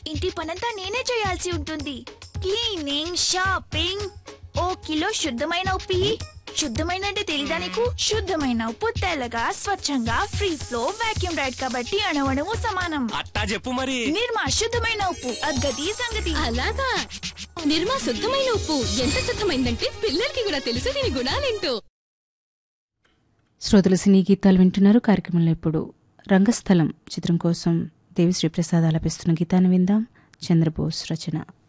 ఇంటి పనంతా నేనే చేయాల్సి ఉంటుంది క్లీనింగ్ షాపింగ్ ఓ కిలో శుద్ధమైన ఉప్పి శుద్ధమైన అంటే తెలీదా నీకు శుద్ధమైన ఉప్పు తెల్లగా స్వచ్ఛంగా ఫ్రీ ఫ్లో వాక్యూమ్ రైడ్ కాబట్టి అణవణము సమానం అట్టా చెప్పు మరి నిర్మా శుద్ధమైన ఉప్పు అద్గతి సంగతి అలాగా నిర్మా శుద్ధమైన ఉప్పు ఎంత శుద్ధమైందంటే పిల్లలకి కూడా తెలుసు దీని గుణాలేంటో శ్రోతలు సినీ గీతాలు వింటున్నారు కార్యక్రమంలో ఇప్పుడు రంగస్థలం చిత్రం కోసం దేవిశ్రీ ప్రసాద్ ఆలపిస్తున్న గీతాన్ని విందాం చంద్రబోస్ రచన